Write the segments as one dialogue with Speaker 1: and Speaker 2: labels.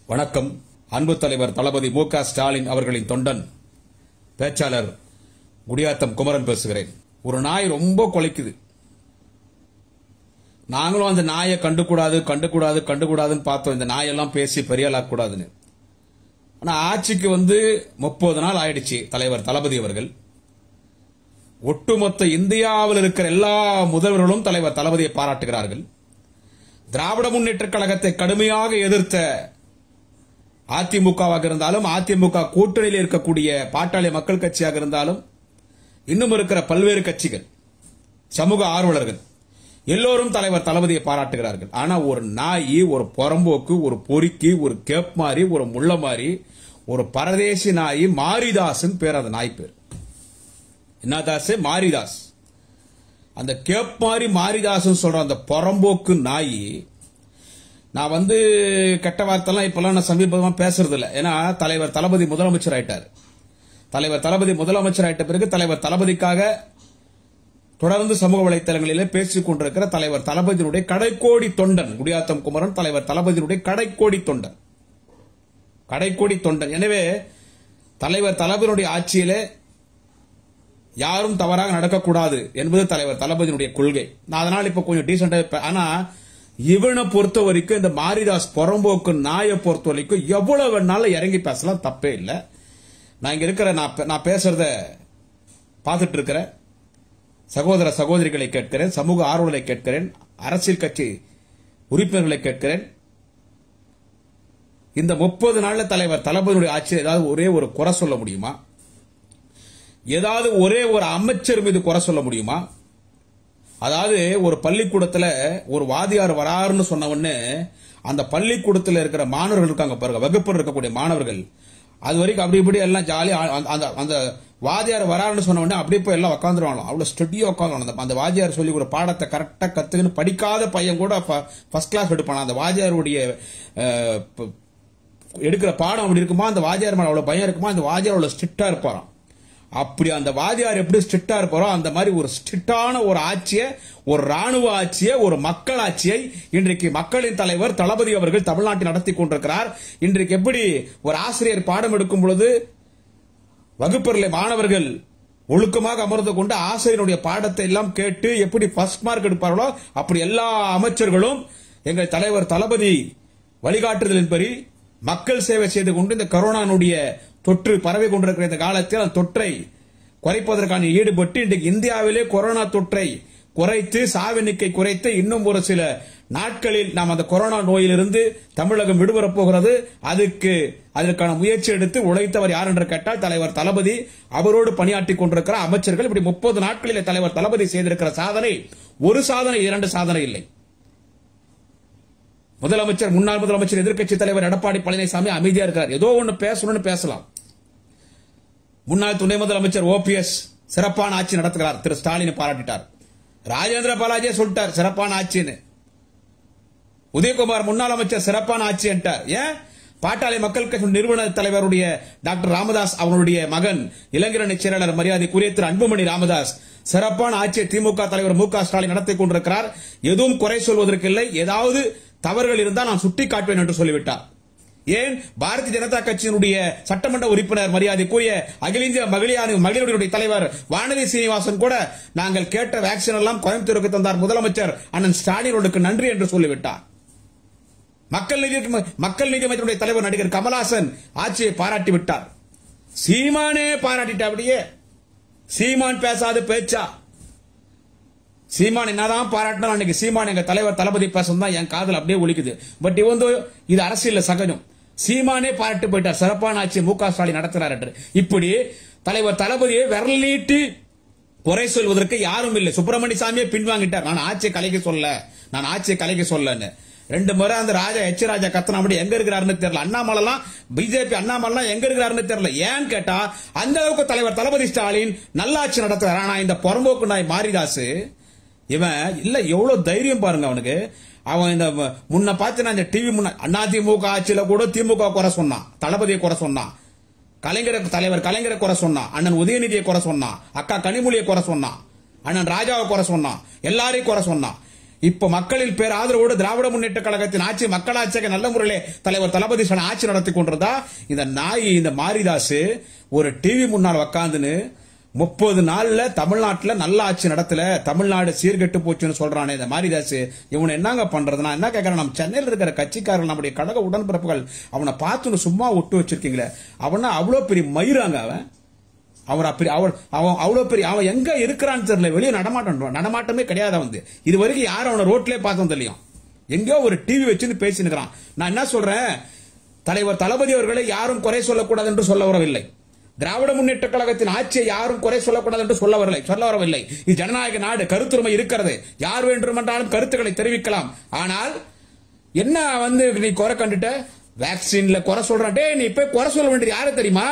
Speaker 1: வணக்கம் அன்பு தலைவர் தளபதி மு க ஸ்டாலின் அவர்களின் தொண்டன் பேச்சாளர் குடியாத்தம் குமரன் பேசுகிறேன் ஒரு நாய் ரொம்ப கொலைக்குது நாங்களும் அந்த நாயை கண்டுக்கூடாது கண்டுக்கூடாது கண்டுக்கூடாதுன்னு பார்த்தோம் இந்த நாயெல்லாம் பேசி பெரியாளாக்க கூடாதுன்னு ஆனா ஆட்சிக்கு வந்து முப்பது நாள் ஆயிடுச்சு தலைவர் தளபதி அவர்கள் ஒட்டுமொத்த இந்தியாவில் இருக்கிற எல்லா முதல்வர்களும் தலைவர் தளபதியை பாராட்டுகிறார்கள் திராவிட முன்னேற்ற கழகத்தை கடுமையாக எதிர்த்த அதிமுகவாக இருந்தாலும் அதிமுக கூட்டணியில் இருக்கக்கூடிய பாட்டாளி மக்கள் கட்சியாக இருந்தாலும் இன்னும் இருக்கிற பல்வேறு கட்சிகள் சமூக ஆர்வலர்கள் எல்லோரும் தலைவர் தளபதியை பாராட்டுகிறார்கள் ஆனா ஒரு நாய் ஒரு புறம்போக்கு ஒரு பொறுக்கி ஒரு கேப் மாதிரி ஒரு முள்ள மாதிரி ஒரு பரதேசி நாய் மாரிதாஸ்ன்னு பேர் அந்த நாய் பேர் என்னதாஸ் மாரிதாஸ் அந்த கேப் மாதிரி மாரிதாஸ்னு சொல்ற அந்த புறம்போக்கு நாய் நான் வந்து கெட்ட வார்த்தைலாம் இப்பெல்லாம் நான் சமீபமா பேசுறது இல்ல ஏன்னா தலைவர் தளபதி முதலமைச்சர் ஆயிட்டார் தலைவர் தளபதி முதலமைச்சர் ஆயிட்ட பிறகு தலைவர் தளபதிக்காக தொடர்ந்து சமூக வலைத்தளங்களிலே பேசிக் கொண்டிருக்கிற தலைவர் தளபதியினுடைய கடைக்கோடி தொண்டன் குடியாத்தம் குமரன் தலைவர் தளபதியினுடைய கடைக்கோடி தொண்டன் கடைக்கோடி தொண்டன் எனவே தலைவர் தளபதியினுடைய ஆட்சியிலே யாரும் தவறாக நடக்கக்கூடாது என்பது தலைவர் தளபதியினுடைய கொள்கை நான் அதனால இப்ப கொஞ்சம் டீசெண்டா ஆனா இவனை பொறுத்த வரைக்கும் இந்த மாரிதாஸ் புறம்போக்கு நாயை பொறுத்த வரைக்கும் எவ்வளவு வேணாலும் இறங்கி பேசலாம் தப்பே இல்லை நான் இங்க இருக்கிற நான் பே- நான் பேசுறத பார்த்துட்டு இருக்கிற சகோதர சகோதரிகளை கேட்கிறேன் சமூக ஆர்வலை கேட்கிறேன் அரசியல் கட்சி உறுப்பினர்களை கேட்கிறேன் இந்த முப்பது நாள்ல தலைவர் தளபதியுடைய ஆட்சியில் ஏதாவது ஒரே ஒரு குறை சொல்ல முடியுமா ஏதாவது ஒரே ஒரு அமைச்சர் மீது குறை சொல்ல முடியுமா அதாவது ஒரு பள்ளிக்கூடத்துல ஒரு வாதியார் வராருன்னு சொன்ன உடனே அந்த பள்ளிக்கூடத்துல இருக்கிற மாணவர்கள் இருக்காங்க பாருங்க வகுப்பில் இருக்கக்கூடிய மாணவர்கள் அது வரைக்கும் அப்படி இப்படி எல்லாம் ஜாலியா அந்த- அந்த அந்த வாதியார் வராருன்னு சொன்ன உடனே அப்படியே போய் எல்லாம் உட்காந்துருவாங்க அவ்வளவு ஸ்டடியா உட்காந்து அந்த அந்த வாதியார் சொல்லி ஒரு பாடத்தை கரெக்டா கத்துக்கின்னு படிக்காத பையன் கூட ஃபர்ஸ்ட் கிளாஸ் எடுப்பான் அந்த வாதியாருடைய அஹ், ப- எடுக்கிற பாடம் அப்படி இருக்குமா அந்த வாத்தியார் மேல அவ்வளவு பயம் இருக்குமா அந்த வாத்தியார் அவ்வளவு ஸ்ட்ரிக்டா இருப்பாராம் அப்படி அந்த வாத்தியார் எப்படி ஸ்ட்ரிக்டா இருப்பாரோ அந்த மாதிரி ஒரு ஸ்ட்ரிக்டான ஒரு ஆட்சியை ஒரு ராணுவ ஆட்சியை ஒரு மக்கள் ஆட்சியை இன்றைக்கு மக்களின் தலைவர் தளபதி அவர்கள் தமிழ்நாட்டில் நடத்தி கொண்டிருக்கிறார் இன்றைக்கு எப்படி ஒரு ஆசிரியர் பாடம் எடுக்கும் பொழுது வகுப்பறையிலே மாணவர்கள் ஒழுக்கமாக அமர்ந்து கொண்டு ஆசிரியருடைய பாடத்தை எல்லாம் கேட்டு எப்படி ஃபர்ஸ்ட் மார்க் எடுப்பார்களோ அப்படி எல்லா அமைச்சர்களும் எங்கள் தலைவர் தளபதி வழிகாட்டுதலின்படி மக்கள் சேவை செய்து கொண்டு இந்த கரோனானுடைய தொற்று பரவி கொண்டிருக்கிற இந்த காலத்தில் அந்த தொற்றை குறைப்பதற்கான ஈடுபட்டு இன்றைக்கு இந்தியாவிலே கொரோனா தொற்றை குறைத்து சாவெண்ணிக்கை குறைத்து இன்னும் ஒரு சில நாட்களில் நாம் அந்த கொரோனா நோயிலிருந்து தமிழகம் விடுபடப் போகிறது அதுக்கு அதற்கான முயற்சி எடுத்து உழைத்தவர் யார் என்று கேட்டால் தலைவர் தளபதி அவரோடு பணியாற்றிக் கொண்டிருக்கிற அமைச்சர்கள் இப்படி முப்பது நாட்களிலே தலைவர் தளபதி செய்திருக்கிற சாதனை ஒரு சாதனை இரண்டு சாதனை இல்லை முதலமைச்சர் முன்னாள் முதலமைச்சர் எதிர்க்கட்சி தலைவர் எடப்பாடி பழனிசாமி அமைதியா இருக்கிறார் ஏதோ ஒண்ணு பேசணும்னு பேசலாம் முன்னாள் துணை முதலமைச்சர் ஓபிஎஸ் சிறப்பான ஆட்சி நடத்துகிறார் திரு ஸ்டாலின் பாராட்டிட்டார் ராஜேந்திர பாலாஜியே சொல்லிட்டார் சிறப்பான ஆட்சின்னு உதயகுமார் முன்னாள் அமைச்சர் சிறப்பான ஆட்சி என்றார் ஏன் பாட்டாளி மக்கள் கட்சி நிறுவன தலைவருடைய டாக்டர் ராமதாஸ் அவருடைய மகன் இளைஞரணி செயலாளர் மரியாதைக்குரிய திரு அன்புமணி ராமதாஸ் சிறப்பான ஆட்சியை திமுக தலைவர் மு க ஸ்டாலின் நடத்தி கொண்டிருக்கிறார் எதுவும் குறை சொல்வதற்கு இல்லை ஏதாவது தவறுகள் இருந்தால் நான் சுட்டி காட்டுவேன் என்று சொல்லிவிட்டார் ஏன் பாரதிய ஜனதா கட்சியினுடைய சட்டமன்ற உறுப்பினர் மரியாதைக்குரிய அகில இந்திய மகளிர் மகளிருடைய தலைவர் வானதி சீனிவாசன் கூட நாங்கள் கேட்ட வேக்சின் எல்லாம் கோயம்புத்தூருக்கு தந்தார் முதலமைச்சர் அண்ணன் ஸ்டாலினோடுக்கு நன்றி என்று சொல்லிவிட்டார் மக்கள் நீதி மக்கள் நீதி மையத்தினுடைய தலைவர் நடிகர் கமலாசன் ஆட்சியை பாராட்டி விட்டார் சீமானே பாராட்டிட்ட அப்படியே சீமான் பேசாத பேச்சா சீமான் என்னதான் பாராட்டினா அன்னைக்கு சீமான் எங்க தலைவர் தளபதி பேசும் தான் என் காதல் அப்படியே ஒலிக்குது பட் இவன் வந்து இது அரசியல்ல சகஜம் சீமானே பாராட்டு போயிட்டார் சிறப்பான ஆட்சி மு க ஸ்டாலின் நடத்துறார் என்று இப்படி தலைவர் தளபதியை விரல் நீட்டி குறை சொல்வதற்கு யாரும் இல்லை சுப்பிரமணிய சாமியே பின்வாங்கிட்டார் நான் ஆட்சியை கலைக்க சொல்ல நான் ஆட்சியை கலைக்க சொல்லன்னு ரெண்டு முறை அந்த ராஜா எச் ராஜா கத்தனா அப்படி எங்க இருக்கிறாருன்னு தெரியல அண்ணாமலைலாம் பிஜேபி அண்ணாமலைலாம் எங்க இருக்கிறாருன்னு தெரியல ஏன்னு கேட்டா அந்த அளவுக்கு தலைவர் தளபதி ஸ்டாலின் நல்லாட்சி நடத்துறார் ஆனா இந்த புறம்போக்கு நாய் மாரிதாசு இவன் இல்ல எவ்வளவு தைரியம் பாருங்க அவனுக்கு அவன் இந்த ம- முன்ன பார்த்து நான் இந்த டிவி முன்ன அதிமுக ஆட்சியில கூட திமுக குறை சொன்னான் தளபதியை குறை சொன்னான் கலைஞரை தலைவர் கலைஞரை குறை சொன்னான் அண்ணன் உதயநிதியை குறை சொன்னான் அக்கா கனிமொழியை குறை சொன்னான் அண்ணன் ராஜாவை குறை சொன்னான் எல்லாரையும் குறை சொன்னான் இப்ப மக்களின் பேர் ஆதரவோடு திராவிட முன்னேற்ற கழகத்தின் ஆட்சி மக்களாட்சியாக நல்ல முறையிலே தலைவர் தளபதி ஸ்டாலின் ஆட்சி நடத்தி கொண்டிருந்தா இந்த நாய் இந்த மாரிதாஸ் ஒரு டிவி முன்னால் உக்காந்துன்னு முப்பது நாள்ல தமிழ்நாட்டுல நல்ல ஆட்சி நடத்தல தமிழ்நாடு சீர்கெட்டு போச்சுன்னு சொல்றானே இந்த மாரிதாஸ் இவனை என்னங்க பண்றது நான் என்ன கேட்கறேன் நம்ம சென்னையில் இருக்கிற கட்சிக்காரர்கள் நம்முடைய கழக உடன்பிறப்புகள் அவனை பார்த்துன்னு சும்மா விட்டு வச்சிருக்கீங்களே அவனா அவ்வளவு பெரிய மயிராங்க அவன் அவர் அப்படி அவர் அவன் அவ்வளவு பெரிய அவன் எங்க இருக்கிறான்னு தெரியல வெளியே நடமாட்டம் நடமாட்டமே கிடையாது வந்து இது வரைக்கும் யாரும் அவனை ரோட்லயே பார்த்தோம் தெரியும் எங்கேயோ ஒரு டிவி வச்சுன்னு பேசினுக்கிறான் நான் என்ன சொல்றேன் தலைவர் தளபதி அவர்களை யாரும் குறை சொல்லக்கூடாது என்று சொல்ல வரவில்லை திராவிட முன்னேற்ற கழகத்தின் ஆட்சியை யாரும் குறை சொல்லக்கூடாது என்று சொல்ல வரவில்லை சொல்ல வரவில்லை இது ஜனநாயக நாடு கருத்துரிமை இருக்கிறது யார் வேண்டுமென்றாலும் கருத்துக்களை தெரிவிக்கலாம் ஆனால் என்ன வந்து நீ குறை கண்டுட்ட வேக்சின்ல குறை சொல்றான் டேய் நீ போய் குறை சொல்ல வேண்டியது யாரு தெரியுமா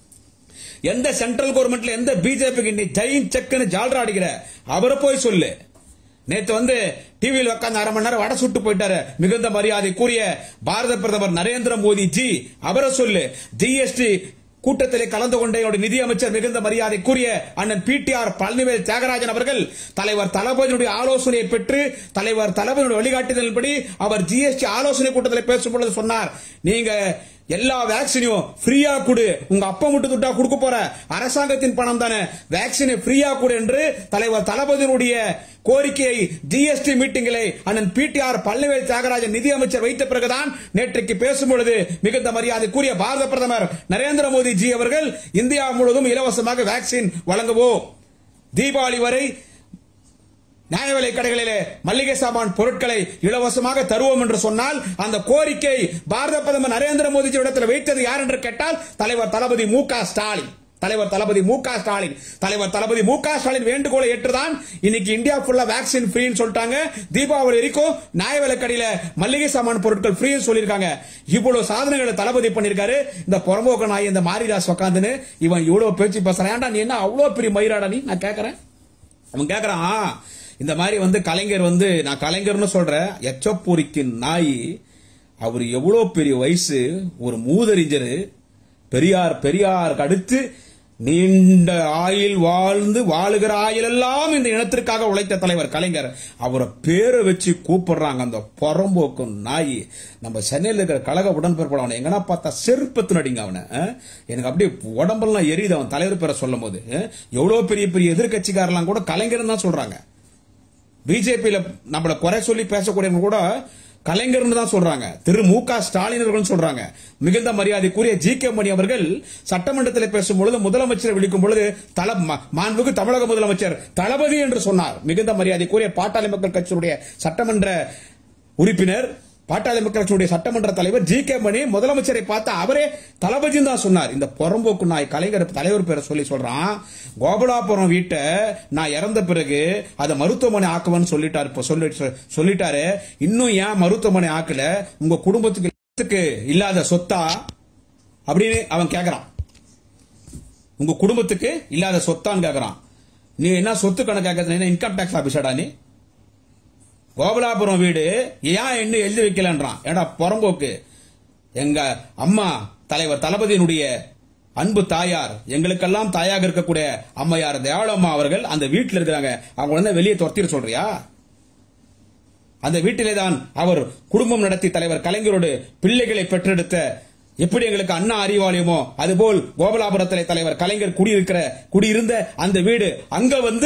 Speaker 1: எந்த சென்ட்ரல் கவர்மெண்ட்ல எந்த பிஜேபிக்கு நீ ஜெயின் செக்குன்னு ஜால்ரா அடிக்கிற அவரை போய் சொல்லு நேத்து வந்து டிவியில் உட்கார்ந்து அரை மணி நேரம் வடை சுட்டு போயிட்டாரு மிகுந்த மரியாதை கூறிய பாரத பிரதமர் நரேந்திர மோடி ஜி அவரை சொல்லு ஜிஎஸ்டி கூட்டத்திலே கலந்து கொண்ட என்னுடைய நிதியமைச்சர் மிகுந்த மரியாதை கூறிய அண்ணன் பிடிஆர் பழனிவேல் தியாகராஜன் அவர்கள் தலைவர் தளபதியுடைய ஆலோசனையை பெற்று தலைவர் தளபதியுடைய வழிகாட்டுதலின்படி அவர் ஜிஎஸ்டி ஆலோசனை கூட்டத்தில் பேசும் பொழுது சொன்னார் நீங்க எல்லா வேக்சினையும் ஃப்ரீயா கொடு உங்க அப்பா மட்டும் துட்டா கொடுக்க போற அரசாங்கத்தின் பணம் தானே வேக்சினை ஃப்ரீயா கொடு என்று தலைவர் தளபதியினுடைய கோரிக்கையை ஜிஎஸ்டி மீட்டிங்கிலே அண்ணன் பிடிஆர் பழனிவேல் தியாகராஜன் நிதியமைச்சர் வைத்த பிறகுதான் நேற்றைக்கு பேசும் பொழுது மிகுந்த மரியாதை கூறிய பாரத பிரதமர் நரேந்திர மோடி ஜி அவர்கள் இந்தியா முழுவதும் இலவசமாக வேக்சின் வழங்குவோம் தீபாவளி வரை நியாய விலை கடைகளிலே மல்லிகை சாமான் பொருட்களை இலவசமாக தருவோம் என்று சொன்னால் அந்த கோரிக்கை பாரத பிரதமர் நரேந்திர மோடிஜி இடத்தில் வைத்தது யார் என்று கேட்டால் தலைவர் தளபதி மு க ஸ்டாலின் தலைவர் தளபதி மு க ஸ்டாலின் தலைவர் தளபதி மு க ஸ்டாலின் வேண்டுகோளை ஏற்றுதான் இன்னைக்கு இந்தியா ஃபுல்லா வேக்சின் ஃப்ரீன்னு சொல்லிட்டாங்க தீபாவளி வரைக்கும் நியாய விலை கடையில மல்லிகை சாமான் பொருட்கள் ஃப்ரீன்னு சொல்லியிருக்காங்க இவ்வளவு சாதனைகளை தளபதி பண்ணிருக்காரு இந்த புறம்போக்க நாய் இந்த மாரிதாஸ் உட்காந்துன்னு இவன் இவ்வளவு பேச்சு பேசுறான் ஏன்டா நீ என்ன அவ்வளவு பெரிய மயிராடா நீ நான் கேட்கறேன் அவன் கேக்குறான் இந்த மாதிரி வந்து கலைஞர் வந்து நான் கலைஞர்னு சொல்றேன் எச்சப்பூரிக்கு நாய் அவர் எவ்வளவு பெரிய வயசு ஒரு மூதறிஞர் பெரியார் பெரியாருக்கு அடுத்து நீண்ட ஆயில் வாழ்ந்து வாழுகிற ஆயிலெல்லாம் இந்த இனத்திற்காக உழைத்த தலைவர் கலைஞர் அவரை பேரை வச்சு கூப்பிடுறாங்க அந்த புறம்போக்கு நாய் நம்ம சென்னையில் இருக்கிற கழக உடன்பிறப்பட அவனை எங்கன்னா பார்த்தா செருப்பத்து நடிங்க அவனை அஹ்? எனக்கு அப்படியே உடம்பெல்லாம் எரியுது அவன் தலைவர் பேரை சொல்லும் போது அஹ்? எவ்வளவு பெரிய பெரிய எதிர்க்கட்சிக்காரெல்லாம் கூட கலைஞர் தான் சொல்றாங்க பிஜேபியில நம்மள குறை சொல்லி பேசக்கூடியவங்க கூட கலைஞர்னு தான் சொல்றாங்க திரு மு க ஸ்டாலின் அவர்கள் சொல்றாங்க மிகுந்த மரியாதைக்குரிய ஜி கே மணி அவர்கள் சட்டமன்றத்தில் பேசும் பொழுது முதலமைச்சரை விழிக்கும் பொழுது தல ம- மாண்புமிகு தமிழக முதலமைச்சர் தளபதி என்று சொன்னார் மிகுந்த மரியாதைக்குரிய பாட்டாளி மக்கள் கட்சியினுடைய சட்டமன்ற உறுப்பினர் பாட்டாளி மக்கள் கட்சியுடைய சட்டமன்ற தலைவர் ஜி கே மணி முதலமைச்சரை பார்த்து அவரே தளபதின்னு தான் சொன்னார் இந்த புறம்போக்கு நாய் கலைஞர் தலைவர் பேரை சொல்லி சொல்றான் கோபலாபுரம் வீட்டை நான் இறந்த பிறகு அதை மருத்துவமனை ஆக்குவேன்னு சொல்லிட்டாரு இப்ப சொல்லி சொல்லிட்டாரு இன்னும் ஏன் மருத்துவமனை ஆக்கல உங்க குடும்பத்துக்கு இல்லாத சொத்தா அப்படின்னு அவன் கேக்குறான் உங்க குடும்பத்துக்கு இல்லாத சொத்தான்னு கேக்குறான் நீ என்ன சொத்து கணக்கு கேட்கறது இன்கம் டேக்ஸ் ஆபீஸடா நீ கோபலாபுரம் வீடு ஏன் இன்னும் எழுதி வைக்கலன்றான் ஏடா புறம்போக்கு எங்க அம்மா தலைவர் தளபதியினுடைய அன்பு தாயார் எங்களுக்கெல்லாம் தாயாக இருக்கக்கூடிய அம்மையார் தேவளம்மா அவர்கள் அந்த வீட்டில் இருக்கிறாங்க அவங்க வந்து வெளியே துரத்திட சொல்றியா அந்த வீட்டிலே தான் அவர் குடும்பம் நடத்தி தலைவர் கலைஞரோடு பிள்ளைகளை பெற்றெடுத்த எப்படி எங்களுக்கு அண்ணா அறிவாலயமோ அதுபோல் கோபலாபுரத்திலே தலைவர் கலைஞர் குடியிருக்கிற குடியிருந்த அந்த வீடு அங்க வந்து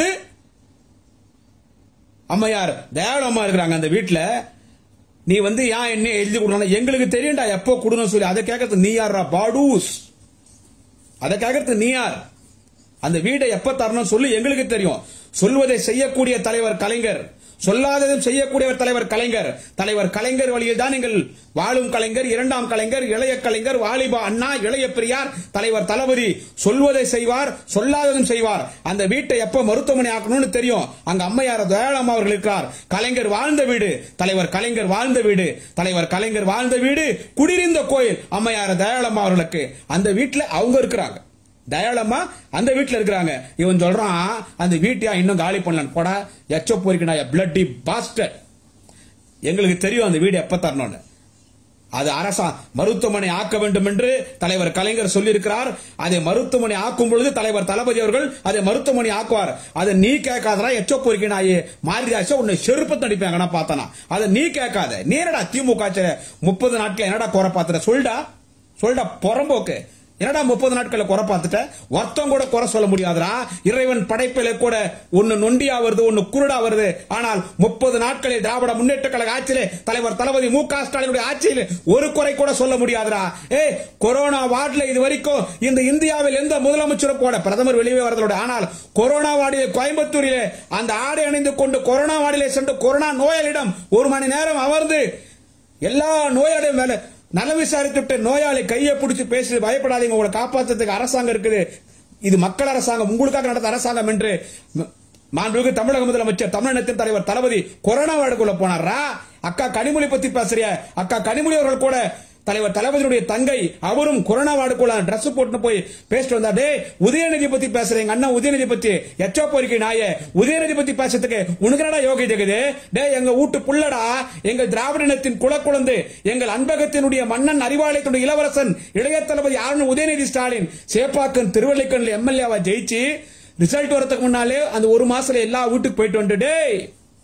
Speaker 1: அம்மையார் தயாளம்மா இருக்கிறாங்க அந்த வீட்டுல நீ வந்து ஏன் என்ன எழுதி கொடுக்கணும் எங்களுக்கு தெரியும்டா எப்போ கொடுன்னு சொல்லி அதை கேட்கறது நீ யாரா பாடூஸ் அதை கேட்கறது நீ யார் அந்த வீடை எப்ப தரணும் சொல்லி எங்களுக்கு தெரியும் சொல்வதை செய்யக்கூடிய தலைவர் கலைஞர் சொல்லாததும் செய்யக்கூடியவர் தலைவர் கலைஞர் தலைவர் கலைஞர் வழியில் தான் நீங்கள் வாழும் கலைஞர் இரண்டாம் கலைஞர் இளைய கலைஞர் வாலிபா அண்ணா இளைய பெரியார் தலைவர் தளபதி சொல்வதை செய்வார் சொல்லாததும் செய்வார் அந்த வீட்டை எப்ப மருத்துவமனை ஆக்கணும்னு தெரியும் அங்க அம்மையார் தயாளம்மா அவர்கள் இருக்கிறார் கலைஞர் வாழ்ந்த வீடு தலைவர் கலைஞர் வாழ்ந்த வீடு தலைவர் கலைஞர் வாழ்ந்த வீடு குடியிருந்த கோயில் அம்மையார் தயாளம்மா அவர்களுக்கு அந்த வீட்டுல அவங்க இருக்கிறாங்க தயாளம்மா அந்த வீட்டுல இருக்கிறாங்க இவன் சொல்றான் அந்த வீட்டையா இன்னும் காலி பண்ணலாம் போடா எச்ச போரிக்கணா பிளட்டி பாஸ்டர் எங்களுக்கு தெரியும் அந்த வீடு எப்ப தரணும்னு அது அரசா மருத்துவமனை ஆக்க வேண்டும் என்று தலைவர் கலைஞர் சொல்லியிருக்கிறார் அதை மருத்துவமனை ஆக்கும் பொழுது தலைவர் தளபதி அவர்கள் அதை மருத்துவமனை ஆக்குவார் அதை நீ கேட்காதடா எச்சோ பொறுக்கி நாயே மாறிதாச்சா உன்னை செருப்பு தடிப்பாங்க நான் பார்த்தனா அதை நீ கேட்காத நீரடா திமுக முப்பது நாட்கள் என்னடா குறை பார்த்துட்ட சொல்டா சொல்டா புறம்போக்கு என்னடா முப்பது நாட்களை குறை பார்த்துட்ட ஒருத்தம் கூட குறை சொல்ல முடியாதுடா இறைவன் படைப்பில கூட ஒன்னு நொண்டியா வருது ஒன்னு குருடா வருது ஆனால் முப்பது நாட்களில் திராவிட முன்னேற்ற கழக ஆட்சியிலே தலைவர் தளபதி மு க ஸ்டாலினுடைய ஆட்சியில் ஒரு குறை கூட சொல்ல முடியாதுடா ஏ கொரோனா வார்டில் இது வரைக்கும் இந்த இந்தியாவில் எந்த முதலமைச்சரும் கூட பிரதமர் வெளியே வரதோட ஆனால் கொரோனா வார்டிலே கோயம்புத்தூரிலே அந்த ஆடை அணிந்து கொண்டு கொரோனா வார்டிலே சென்று கொரோனா நோயாளியிடம் ஒரு மணி நேரம் அமர்ந்து எல்லா நோயாளியும் மேல நல விசாரித்துட்டு நோயாளி கையை பிடிச்சு பேசி பயப்படாதீங்க உங்களை காப்பாத்துறதுக்கு அரசாங்கம் இருக்குது இது மக்கள் அரசாங்கம் உங்களுக்காக நடந்த அரசாங்கம் என்று ம- மாண்புமிகு தமிழக முதலமைச்சர் தமிழினத்தின் தலைவர் தளபதி கொரோனா வார்டுக்குள்ள போனாரா அக்கா கனிமொழி பத்தி பேசுறிய அக்கா கனிமொழி அவர்கள் கூட தலைவர் தளபதியுடைய தங்கை அவரும் கொரோனா வார்டுக்குள்ள Dress போட்டு போய் பேசிட்டு வந்தா டே உதயநிதி பத்தி பேசுறேன் அண்ணா உதயநிதி பத்தி எச்சோ போரிக்கை நாய உதயநிதி பத்தி பேசுறதுக்கு உனக்கு என்னடா யோகை ஜெகுது டே எங்க வீட்டு புள்ளடா எங்கள் திராவிட இனத்தின் குலக்குழந்து எங்கள் அன்பகத்தினுடைய மன்னன் அறிவாலயத்தினுடைய இளவரசன் இளைய தளபதி ஆளுநர் உதயநிதி ஸ்டாலின் சேப்பாக்கம் திருவள்ளிக்கண்ணில் எம்எல்ஏவா ஜெயிச்சு ரிசல்ட் வரதுக்கு முன்னாலே அந்த ஒரு மாசத்துல எல்லா வீட்டுக்கு போயிட்டு வந்து டேய்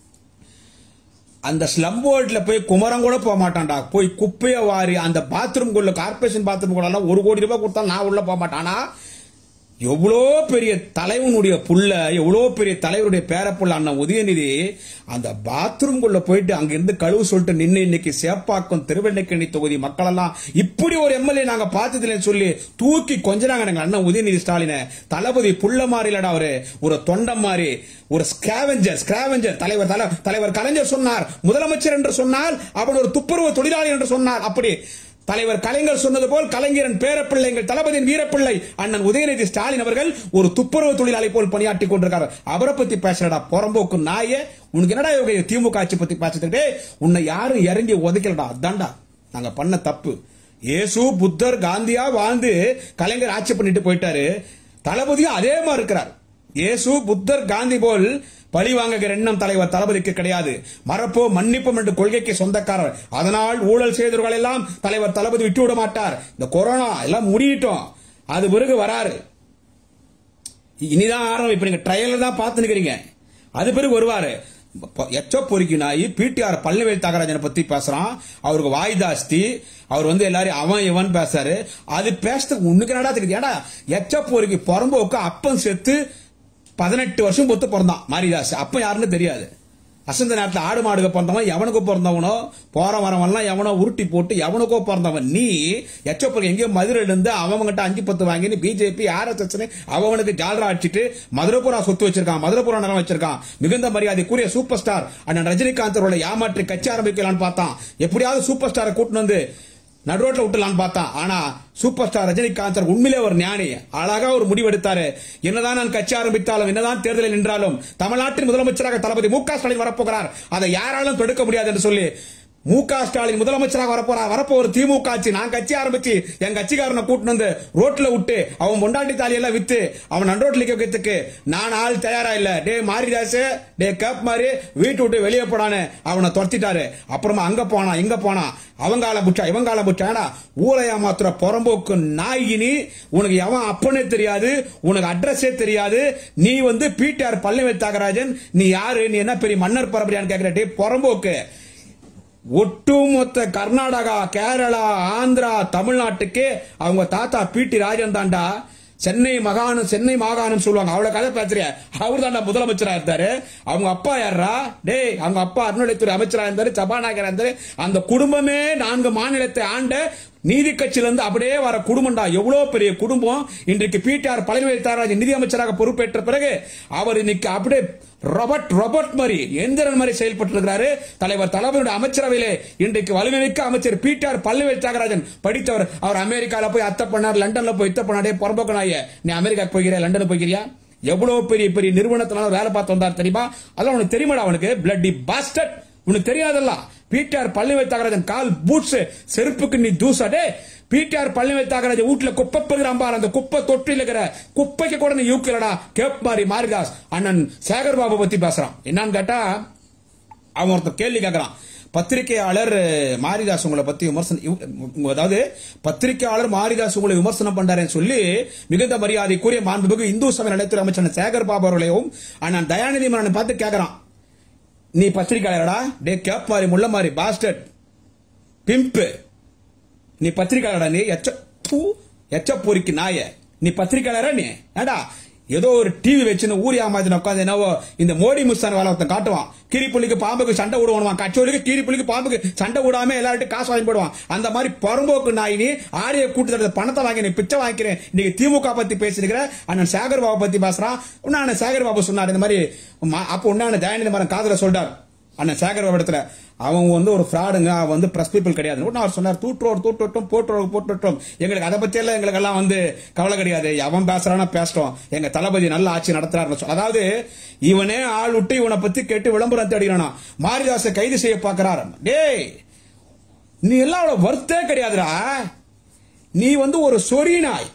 Speaker 1: அந்த ஸ்லம் போர்ட்ல போய் குமரம் கூட போக மாட்டான்டா போய் குப்பைய வாரி அந்த பாத்ரூம் குள்ள கார்பரேஷன் பாத்ரூம் கூட எல்லாம் ஒரு கோடி ரூபாய் கொடுத்தா நான் உள்ள போக மாட்டானா எவ்வளோ பெரிய தலைவனுடைய புள்ள எவ்வளோ பெரிய தலைவருடைய பேரப்புள்ள அண்ணன் உதயநிதி அந்த பாத்ரூம் குள்ள போயிட்டு அங்கிருந்து கழுவு சொல்லிட்டு நின்று இன்னைக்கு சேப்பாக்கம் திருவெண்ணைக்கணி தொகுதி மக்கள் எல்லாம் இப்படி ஒரு எம்எல்ஏ நாங்க பார்த்ததில்லைன்னு சொல்லி தூக்கி கொஞ்சனாங்க எங்க அண்ணன் உதயநிதி ஸ்டாலின தளபதி புள்ள மாறிலடா அவரு ஒரு தொண்டம் மாறி ஒரு ஸ்கிராவெஞ்சர் ஸ்கிராவெஞ்சர் தலைவர் தல- தலைவர் கலைஞர் சொன்னார் முதலமைச்சர் என்று சொன்னால் அவன் ஒரு துப்புரவு தொழிலாளி என்று சொன்னார் அப்படி தலைவர் கலைஞர் சொன்னது போல் கலைஞரன் பேரப்பிள்ளை எங்கள் தளபதியின் வீரப்பிள்ளை அண்ணன் உதயநிதி ஸ்டாலின் அவர்கள் ஒரு துப்புரவு தொழிலாளி போல் பணியாற்றி கொண்டிருக்காரு அவரை பத்தி பேசுறடா புறம்போக்கு நாயே உனக்கு என்னடா இவங்க திமுக ஆட்சி பத்தி பேசிட்டு உன்னை யாரும் இறங்கி உதைக்கலடா அதான்டா நாங்க பண்ண தப்பு இயேசு புத்தர் காந்தியா வாழ்ந்து கலைஞர் ஆட்சி பண்ணிட்டு போயிட்டாரு தளபதியும் அதே மாதிரி இருக்கிறார் இயேசு புத்தர் காந்தி போல் பழி வாங்குகிற எண்ணம் தலைவர் தளபதிக்கு கிடையாது மறப்போ மன்னிப்போம் என்ற கொள்கைக்கு சொந்தக்காரர் அதனால் ஊழல் செய்தவர்கள் எல்லாம் தலைவர் தளபதி விட்டு விட மாட்டார் இந்த கொரோனா எல்லாம் முடியட்டும் அது பிறகு வராரு இனிதான் ஆரம்பம் இப்ப நீங்க ட்ரையல் தான் பார்த்து நிக்கிறீங்க அது பிறகு வருவாரு ப- எச்சோ பொறுக்கி நாய் பிடிஆர் பழனிவேல் தியாகராஜனை பத்தி பேசுறான் அவருக்கு வாய் ஜாஸ்தி அவர் வந்து எல்லாரையும் அவன் இவன் பேசுறாரு அது பேசுறதுக்கு உனக்கு என்னடா தெரியுது ஏடா எச்சோ பொறுக்கி புறம்போக்கு அப்பன் செத்து பதினெட்டு வருஷம் பொத்து பிறந்தான் மாரிதாஸ் அப்ப யாருன்னு தெரியாது அசந்த நேரத்தில் ஆடு மாடுக பிறந்தவன் எவனுக்கோ பிறந்தவனோ போற வரவன்லாம் எவனோ உருட்டி போட்டு எவனுக்கோ பிறந்தவன் நீ எச்சப்பருக்கு எங்கேயோ மதுரையில இருந்து அவன்கிட்ட அஞ்சு பத்து வாங்கி பிஜேபி ஆர்எஸ்எஸ் அவனுக்கு ஜாலரா அடிச்சிட்டு மதுரைபுரா சொத்து வச்சிருக்கான் மதுரைபுரா நலம் வச்சிருக்கான் மிகுந்த மரியாதைக்குரிய சூப்பர் ஸ்டார் அண்ணன் ரஜினிகாந்த் அவரோட ஏமாற்றி கட்சி ஆரம்பிக்கலாம்னு பார்த்தான் எப்படியாவது சூப்பர் ஸ்டாரை கூட்டிட்டு வந்து நடுரோட்ல விட்டுலான்னு பார்த்தான் ஆனா சூப்பர் ஸ்டார் ரஜினிகாந்த் சார் உண்மையிலே ஒரு ஞானி அழகா ஒரு முடிவெடுத்தாரு என்னதான் நான் கட்சி ஆரம்பித்தாலும் என்னதான் தேர்தலில் நின்றாலும் தமிழ்நாட்டின் முதலமைச்சராக தளபதி மு க ஸ்டாலின் வரப்போகிறார் அதை யாராலும் தடுக்க முடியாது என்று சொல்லி மு க ஸ்டாலின் முதலமைச்சராக வரப்போறார் வரப்போ ஒரு திமுக ஆட்சி நான் கட்சி ஆரம்பிச்சு என் கட்சிக்காரனை கூட்டிட்டு வந்து ரோட்ல விட்டு அவன் பொண்டாட்டி தாலி எல்லாம் வித்து அவன் நண்டோட்டில் வைக்கிறதுக்கு நான் ஆள் தயாரா இல்ல டே மாரிதாஸ் டே கேப் மாதிரி வீட்டு விட்டு வெளியே போடான்னு அவனை துரத்திட்டாரு அப்புறமா அங்க போனா இங்க போனா அவங்கால புச்சா இவங்கால புச்சாடா ஊரை ஏமாத்துற புறம்போக்கு நாயினி உனக்கு எவன் அப்பனே தெரியாது உனக்கு அட்ரஸே தெரியாது நீ வந்து பிடிஆர் பழனிவேல் தியாகராஜன் நீ யாரு நீ என்ன பெரிய மன்னர் பரம்பரையான்னு கேக்குற டே புறம்போக்கு ஒட்டுமொத்த கர்நாடகா கேரளா ஆந்திரா தமிழ்நாட்டுக்கு அவங்க தாத்தா பிடி ராஜன் தாண்டா சென்னை மகாணம் சென்னை மாகாணம் சொல்லுவாங்க அவ்வளவு கதை பேசுறிய அவர் தாண்டா முதலமைச்சரா இருந்தாரு அவங்க அப்பா யாரா டேய் அவங்க அப்பா அறநிலையத்துறை அமைச்சரா இருந்தாரு சபாநாயகரா இருந்தாரு அந்த குடும்பமே நான்கு மாநிலத்தை ஆண்ட நீதி கட்சியில இருந்து அப்படியே வர குடும்பம்டா எவ்வளவு பெரிய குடும்பம் இன்றைக்கு பிடிஆர் பழனிவேல் தாராஜ் நிதி அமைச்சராக பொறுப்பேற்ற பிறகு அவர் இன்னைக்கு அப்படியே ராபர்ட் ராபர்ட் மாதிரி எந்திரன் மாதிரி செயல்பட்டு இருக்கிறாரு தலைவர் தளபதியுடைய அமைச்சரவையிலே இன்றைக்கு வலிமைமிக்க அமைச்சர் பிடிஆர் பழனிவேல் தியாகராஜன் படித்தவர் அவர் அமெரிக்கால போய் அத்தை பண்ணார் லண்டன்ல போய் இத்த பண்ணாடே புறம்போக்கு நாய நீ அமெரிக்காக்கு போய்கிறியா லண்டன் போய்கிறியா எவ்வளவு பெரிய பெரிய நிறுவனத்தினால வேலை பார்த்து வந்தார் தெரியுமா அதெல்லாம் உனக்கு தெரியுமாடா அவனுக்கு பிளட்டி பாஸ்டட் உனக்கு தெரியாதல்ல பிடிஆர் பழனிவேல் தியாகராஜன் கால் பூட்ஸ் செருப்புக்கு நீ தூசாடே பிடிஆர் பழனிவேல் தியாகராஜன் வீட்டுல குப்பை பெறுகிறான் பாரு அந்த குப்பை தொட்டில இருக்கிற குப்பைக்கு கூட நீ யூக்கிலடா கேப் மாதிரி மாரிதாஸ் அண்ணன் சேகர் பாபு பத்தி பேசுறான் என்னன்னு கேட்டா அவன் ஒருத்தர் கேள்வி கேட்கறான் பத்திரிகையாளர் அஹ், மாரிதாஸ் உங்களை பத்தி விமர்சனம் இவ்- அதாவது பத்திரிகையாளர் மாரிதாஸ் உங்களை விமர்சனம் பண்றாருன்னு சொல்லி மிகுந்த மரியாதைக்குரிய மாண்புமிகு இந்து சமய நலத்துறை அமைச்சர் சேகர் பாபு அவர்களையும் அண்ணன் தயாநிதி மாறனை பார்த்து கேட்கறான் நீ பத்திரிகையாளரடா டே கேப் மாதிரி முள்ள மாதிரி பாஸ்டர் பிம்பு நீ பத்திரிக்கையாளரா நீ எச்ச பூ எச்ச பொறிக்கு நாய நீ பத்திரிக்கையாளரா நீ ஏடா ஏதோ ஒரு டிவி வச்சுன்னு ஊர் ஏமாத்தின உட்காந்து என்னவோ இந்த மோடி முஸ்தான் வேலை ஒருத்தன் காட்டுவான் கீரிப்புள்ளிக்கு பாம்புக்கு சண்டை விடுவான் கச்சோலிக்கு கீரிப்புள்ளிக்கு பாம்புக்கு சண்டை விடாம எல்லார்ட்டும் காசு வாங்கி போடுவான் அந்த மாதிரி பரம்போக்கு நாய் நீ ஆரிய கூட்டத்தோட பணத்தை வாங்கி நீ பிச்சை வாங்கிக்கிறேன் இன்னைக்கு திமுக பத்தி பேசிருக்கிற அண்ணன் சேகர் பாபு பத்தி பேசுறான் உன்ன அண்ணன் சேகர் பாபு சொன்னார் இந்த மாதிரி ம- அப்ப உன்ன தயாநிதி மரம் காதல சொல்றார் அண்ணன் சேகர் பாபு இடத்துல அவங்க வந்து ஒரு ஃப்ராடுங்க அவன் வந்து பிரஸ் பீப்புள் கிடையாது உடனே அவர் சொன்னார் தூட்டுறோர் தூட்டுட்டும் போட்டுறோர் போட்டுட்டும் எங்களுக்கு அதை பத்தி எல்லாம் எங்களுக்கு எல்லாம் வந்து கவலை கிடையாது அவன் பேசுறானா பேசட்டும் எங்க தளபதி நல்ல ஆட்சி நடத்துறாருன்னு சொல்ல அதாவது இவனே ஆள் விட்டு இவனை பத்தி கேட்டு விளம்பரம் தேடிறானா மாரிதாசை கைது செய்ய பாக்குறாரு டேய் நீ எல்லாம் அவ்வளவு வர்த்தே கிடையாதுடா நீ வந்து ஒரு சொறி நாய்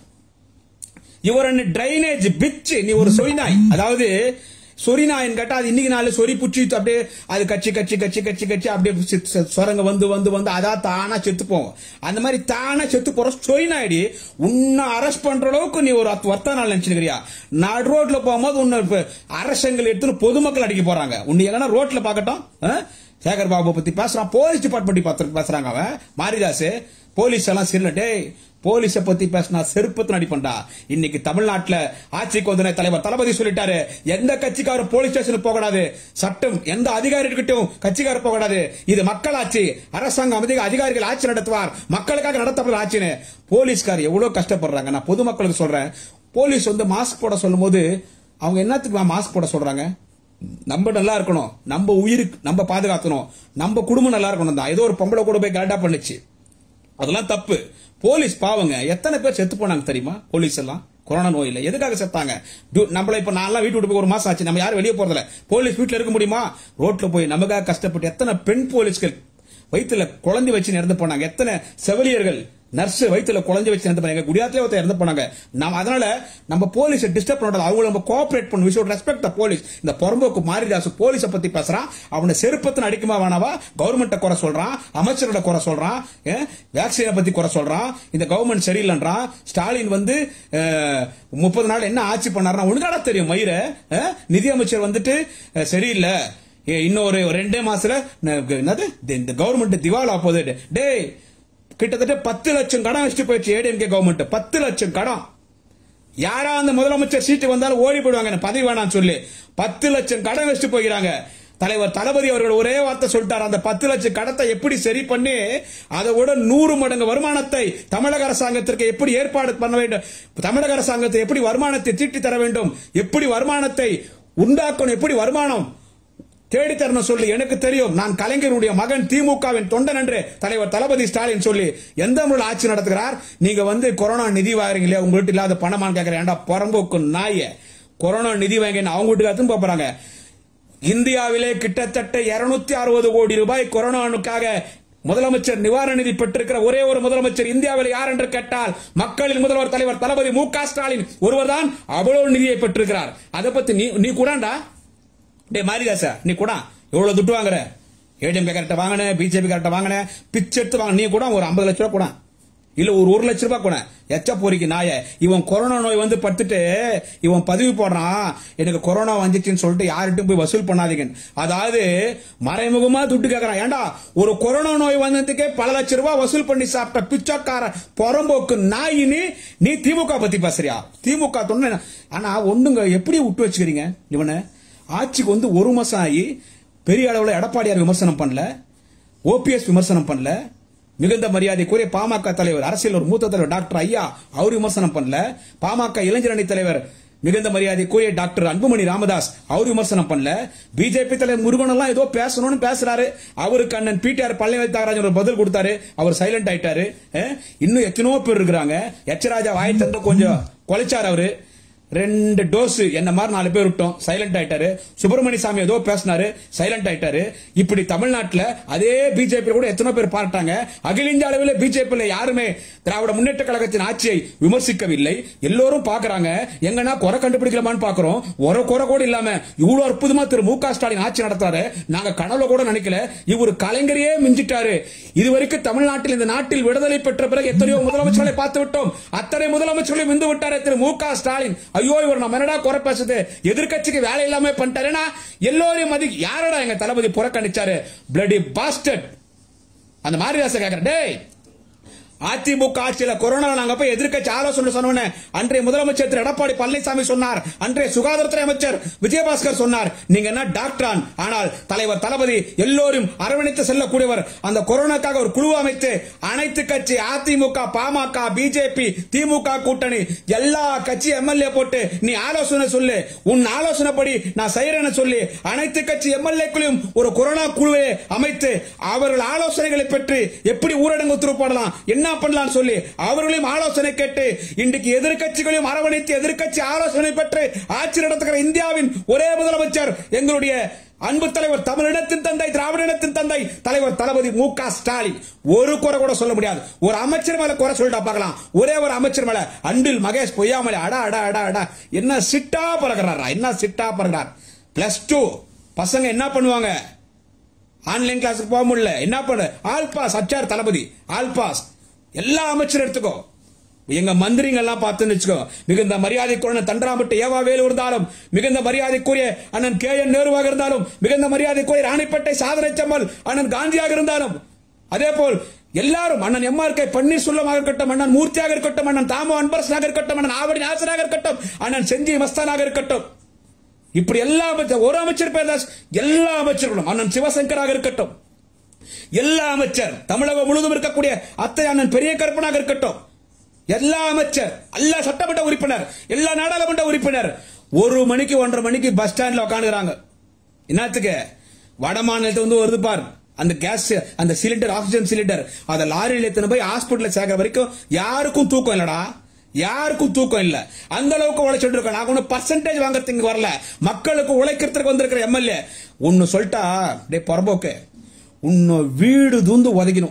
Speaker 1: இவர் டிரைனேஜ் பிச்சு நீ ஒரு சொறி நாய் அதாவது சொறி நாயின் கேட்டா அது இன்னைக்கு நாள் சொறி புச்சி அப்படியே அது கச்சி கச்சி கச்சி கச்சி கச்சி அப்படியே சி- சி- சொரங்க வந்து வந்து வந்து அதா தானா செத்து போகும் அந்த மாதிரி தானா செத்து போற சொறி நாயடி உன்னை அரெஸ்ட் பண்ற அளவுக்கு நீ ஒரு அத்து- வர்த்த நாள் நினைச்சிருக்கிறியா நடு ரோட்ல போகும்போது உன்னை இப்ப அரசங்கள் எடுத்துன்னு பொதுமக்கள் அடிக்க போறாங்க உன்னை எங்கன்னா ரோட்ல பாக்கட்டும் ஆ? சேகர் பாபு பத்தி பேசுறான் போலீஸ் டிபார்ட்மெண்ட் பத்தி பேசுறாங்க அவன் மாரிதாஸ் போலீஸ் எல்லாம் சின்ன டேய் போலீஸ பத்தி பேசினா செருப்பத்து நடிப்பண்டா இன்னைக்கு தமிழ்நாட்டுல ஆட்சிக்கு வந்த தலைவர் தளபதி சொல்லிட்டாரு எந்த கட்சிக்காரும் போலீஸ் ஸ்டேஷனுக்கு போகக்கூடாது சட்டம் எந்த அதிகாரிகிட்டும் கட்சிக்காரர் போகக்கூடாது இது மக்கள் ஆட்சி அரசாங்கம் அதிக அதிகாரிகள் ஆட்சி நடத்துவார் மக்களுக்காக நடத்தப்படுற ஆட்சின்னு போலீஸ்கார் எவ்வளவு கஷ்டப்படுறாங்க நான் பொதுமக்களுக்கு சொல்றேன் போலீஸ் வந்து மாஸ்க் போட சொல்லும்போது அவங்க என்னத்துக்கு மாஸ்க் போட சொல்றாங்க நம்ம நல்லா இருக்கணும் நம்ம உயிருக்கு நம்ம பாதுகாக்கணும் நம்ம குடும்பம் நல்லா இருக்கணும் தான் ஏதோ ஒரு பொம்பளை கூட போய் கரெக்டா பண்ணுச்சு அதெல்லாம் தப்பு போலீஸ் பாவங்க எத்தனை பேர் செத்து போனாங்க தெரியுமா போலீஸ் எல்லாம் கொரோனா நோயில எதுக்காக செத்தாங்க டு- நம்மள இப்ப நான்லாம் வீட்டு விட்டு போய் ஒரு மாசம் ஆச்சு நம்ம யாரும் வெளியே போறதில்ல போலீஸ் வீட்டுல இருக்க முடியுமா ரோட்ல போய் நமக்காக கஷ்டப்பட்டு எத்தனை பெண் போலீஸ்கள் வயித்துல குழந்தை வச்சு இறந்து போனாங்க எத்தனை செவிலியர்கள் நர்ஸ் வயித்துல குழந்தை வச்சு இறந்து போனாங்க குடியாத்திலே ஒருத்தர் இறந்து போனாங்க நம்ம அதனால நம்ம போலீஸ் டிஸ்டர்ப் பண்ணக்கூடாது அவங்க நம்ம கோஆபரேட் பண்ணணும் விஷயம் ரெஸ்பெக்ட் த போலீஸ் இந்த புறம்போக்கு மாரிதாஸ் போலீஸ பத்தி பேசுறான் அவனை செருப்பத்தின் அடிக்குமா வேணாவா கவர்மெண்ட்டை குறை சொல்றான் அமைச்சரோட குறை சொல்றான் வேக்சினை பத்தி குறை சொல்றான் இந்த கவர்மெண்ட் சரியில்லைன்றான் ஸ்டாலின் வந்து முப்பது நாள் என்ன ஆட்சி பண்ணாருன்னா உனக்காட தெரியும் மயிர அஹ், நிதி அமைச்சர் வந்துட்டு அஹ், சரியில்லை ஏ, இன்னொரு ரெண்டே மாசத்துல ந- என்னது இந்த- இந்த கவர்மெண்ட் திவாலா போகுது டேய் கிட்டத்தட்ட பத்து லட்சம் கடன் வச்சுட்டு போயிடுச்சு ஏடிஎம்கே கவர்மெண்ட் பத்து லட்சம் கடன் யாரா அந்த முதலமைச்சர் சீட்டு வந்தாலும் ஓடி போயிடுவாங்க எனக்கு பதவி வேணாம்னு சொல்லி பத்து லட்சம் கடன் வச்சுட்டு போகிறாங்க தலைவர் தளபதி அவர்கள் ஒரே வார்த்தை சொல்லிட்டார் அந்த பத்து லட்சம் கடத்தை எப்படி சரி பண்ணி அதை விட நூறு மடங்கு வருமானத்தை தமிழக அரசாங்கத்திற்கு எப்படி ஏற்பாடு பண்ண வேண்டும் தமிழக அரசாங்கத்தை எப்படி வருமானத்தை தீட்டி தர வேண்டும் எப்படி வருமானத்தை உண்டாக்கணும் எப்படி வருமானம் தேடி தரணும் சொல்லி எனக்கு தெரியும் நான் கலைஞருடைய மகன் திமுகவின் தொண்டன் என்று தலைவர் தளபதி ஸ்டாலின் சொல்லி எந்த முறையில் ஆட்சி நடத்துகிறார் நீங்க வந்து கொரோனா நிதி வாங்குறீங்களே உங்கள்கிட்ட இல்லாத பணமான்னு கேட்கிறேன் ஏன்டா புறம்போக்கு நாய கொரோனா நிதி வாங்கி அவங்க வீட்டுக்கு அத்துன்னு போறாங்க இந்தியாவிலே கிட்டத்தட்ட 260 அறுபது கோடி ரூபாய் கொரோனாவுக்காக முதலமைச்சர் நிவாரண நிதி பெற்றிருக்கிற ஒரே ஒரு முதலமைச்சர் இந்தியாவில் யார் என்று கேட்டால் மக்களின் முதல்வர் தலைவர் தளபதி மு க ஸ்டாலின் ஒருவர்தான் அவ்வளவு நிதியை பெற்றிருக்கிறார் அதை பத்தி நீ நீ கூடாண்டா டே மாரிதாசா நீ கூட எவ்வளவு துட்டு வாங்குற ஏடிஎம் கரெக்டா வாங்கின பிஜேபி கரெக்டா வாங்கின பிச்சை எடுத்து வாங்க நீ கூட ஒரு ஐம்பது லட்ச ரூபா கூட இல்ல ஒரு ஒரு லட்ச ரூபாய் கூட எச்ச போரிக்கு நாய இவன் கொரோனா நோய் வந்து படுத்துட்டு இவன் பதிவு போடுறான் எனக்கு கொரோனா வந்துச்சுன்னு சொல்லிட்டு யார்கிட்டயும் போய் வசூல் பண்ணாதீங்க அதாவது மறைமுகமா துட்டு கேக்குறான் ஏன்டா ஒரு கொரோனா நோய் வந்ததுக்கே பல லட்ச ரூபாய் வசூல் பண்ணி சாப்பிட்ட பிச்சைக்கார புறம்போக்கு நாயின்னு நீ திமுக பத்தி பேசுறியா திமுக தொண்டை ஆனா ஒண்ணுங்க எப்படி விட்டு வச்சுக்கிறீங்க இவனை ஆட்சிக்கு வந்து ஒரு மாசம் ஆகி பெரிய அளவுல எடப்பாடியார் விமர்சனம் பண்ணல ஓபிஎஸ் விமர்சனம் பண்ணல மிகுந்த மரியாதைக்குரிய பாமக தலைவர் அரசியல் ஒரு மூத்த தலைவர் டாக்டர் ஐயா அவர் விமர்சனம் பண்ணல பாமக இளைஞரணி தலைவர் மிகுந்த மரியாதைக்குரிய டாக்டர் அன்புமணி ராமதாஸ் அவர் விமர்சனம் பண்ணல பிஜேபி தலைவர் முருகன் எல்லாம் ஏதோ பேசணும்னு பேசுறாரு அவருக்கு அண்ணன் பிடிஆர் பழனிவேல் தியாகராஜன் ஒரு பதில் கொடுத்தாரு அவர் சைலண்ட் ஆயிட்டாரு அஹ், இன்னும் எத்தனையோ பேர் இருக்கிறாங்க எச்சராஜா வாய் தந்து கொஞ்சம் கொலைச்சார் அவரு ரெண்டு டோஸ் என்ன மாதிரி நாலு பேர் விட்டோம் சைலண்ட் ஆயிட்டாரு சுப்பிரமணிய சாமி ஏதோ பேசினாரு சைலண்ட் ஆயிட்டாரு இப்படி தமிழ்நாட்டுல அதே பிஜேபி கூட எத்தனை பேர் பாராட்டாங்க அகில இந்திய அளவில் பிஜேபி யாருமே திராவிட முன்னேற்ற கழகத்தின் ஆட்சியை விமர்சிக்கவில்லை எல்லோரும் பாக்குறாங்க எங்கன்னா குறை கண்டுபிடிக்கலாமான்னு பாக்குறோம் ஒரு குறை கூட இல்லாம இவ்வளவு அற்புதமா திரு மு க ஸ்டாலின் ஆட்சி நடத்துறாரு நாங்க கனவுல கூட நினைக்கல இவர் கலைஞரையே மிஞ்சிட்டாரு இதுவரைக்கும் தமிழ்நாட்டில் இந்த நாட்டில் விடுதலை பெற்ற பிறகு எத்தனையோ முதலமைச்சர்களை பார்த்து விட்டோம் அத்தனை முதலமைச்சர்களை மிந்து விட்டாரு திரு மு க ஸ்டாலின் ஐயோ இவர் நம்ம என்னடா குறை பேசுது எதிர்க்கட்சிக்கு வேலை இல்லாம பண்ணிட்டாருன்னா எல்லோரையும் மதி யாரடா எங்க தளபதி புறக்கணிச்சாரு பிளடி பாஸ்டட் அந்த மாதிரி கேக்குறேன் டேய் அதிமுக ஆட்சியில கொரோனா நாங்க போய் எதிர்க்கட்சி ஆலோசனை சொன்னோன்னே அன்றைய முதலமைச்சர் திரு எடப்பாடி பழனிசாமி சொன்னார் அன்றைய சுகாதாரத்துறை அமைச்சர் விஜயபாஸ்கர் சொன்னார் நீங்க என்ன டாக்டரான் ஆனால் தலைவர் தளபதி எல்லோரும் அரவணைத்து செல்லக்கூடியவர் அந்த கொரோனாக்காக ஒரு குழு அமைத்து அனைத்து கட்சி அதிமுக பாமக பிஜேபி திமுக கூட்டணி எல்லா கட்சி எம்எல்ஏ போட்டு நீ ஆலோசனை சொல்லு உன் ஆலோசனைப்படி நான் செய்யறேன்னு சொல்லி அனைத்து கட்சி எம்எல்ஏக்களையும் ஒரு கொரோனா குழுவை அமைத்து அவர்கள் ஆலோசனைகளை பெற்று எப்படி ஊரடங்கு உத்தரவு போடலாம் என்ன பண்ணலாம் சொல்லி அவர்களையும் ஆலோசனை கேட்டு இன்றைக்கு எதிர்க்கட்சிகளையும் அரவணைத்து எதிர்க்கட்சி ஆலோசனை பெற்று ஆட்சி நடத்துகிற இந்தியாவின் ஒரே முதலமைச்சர் எங்களுடைய அன்பு தலைவர் தமிழினத்தின் தந்தை திராவிட இனத்தின் தந்தை தலைவர் தளபதி மு க ஸ்டாலின் ஒரு குறை கூட சொல்ல முடியாது ஒரு அமைச்சர் மேல குறை சொல்லிட்டா பார்க்கலாம் ஒரே ஒரு அமைச்சர் மேல அன்பில் மகேஷ் பொய்யாமலே அடா அடா அடா அடா என்ன சிட்டா பறக்கிறாரா என்ன சிட்டா பறக்கிறார் பிளஸ் டூ பசங்க என்ன பண்ணுவாங்க ஆன்லைன் கிளாஸுக்கு போக முடியல என்ன பண்ண ஆல் பாஸ் அச்சார் தளபதி ஆல் பாஸ் எல்லா அமைச்சரும் எடுத்துக்கோ எங்க மந்திரிங்க எல்லாம் பார்த்துன்னு வச்சுக்கோ மிகுந்த மரியாதைக்குரிய தண்டராம்பட்டு ஏவா வேலு இருந்தாலும் மிகுந்த மரியாதைக்குரிய அண்ணன் கே என் நேருவாக இருந்தாலும் மிகுந்த மரியாதைக்குரிய ராணிப்பேட்டை சாதனை செம்மல் அண்ணன் காந்தியாக இருந்தாலும் அதே போல் எல்லாரும் அண்ணன் எம்ஆர் கே பன்னீர்செல்வமாக இருக்கட்டும் அண்ணன் மூர்த்தியாக இருக்கட்டும் அண்ணன் தாமோ அன்பரசனாக இருக்கட்டும் அண்ணன் ஆவடி நாசனாக இருக்கட்டும் அண்ணன் செஞ்சி மஸ்தானாக இருக்கட்டும் இப்படி எல்லா அமைச்சர் ஒரு அமைச்சர் பேர் தான் எல்லா அமைச்சர்களும் அண்ணன் சிவசங்கராக இருக்கட்டும் எல்லா அமைச்சர் தமிழகம் முழுவதும் இருக்கக்கூடிய அத்தை அண்ணன் பெரிய கருப்பனாக இருக்கட்டும் எல்லா அமைச்சர் எல்லா சட்டமன்ற உறுப்பினர் எல்லா நாடாளுமன்ற உறுப்பினர் ஒரு மணிக்கு ஒன்றரை மணிக்கு பஸ் ஸ்டாண்ட்ல உட்காந்துக்கிறாங்க என்னத்துக்கு வட மாநிலத்துல வந்து வருது பார் அந்த கேஸ் அந்த சிலிண்டர் ஆக்சிஜன் சிலிண்டர் அத லாரியில எத்தனை போய் ஹாஸ்பிட்டல் சேர்க்கிற வரைக்கும் யாருக்கும் தூக்கம் இல்லடா யாருக்கும் தூக்கம் இல்ல அந்த அளவுக்கு உழைச்சிட்டு இருக்கோம் நாங்க ஒன்னும் பர்சன்டேஜ் வாங்குறதுக்கு வரல மக்களுக்கு உழைக்கிறதுக்கு வந்திருக்கிற எம்எல்ஏ ஒன்னு சொல்லிட்டா டே புறம்போக்கு உன்னை வீடு தூந்து உதைக்கணும்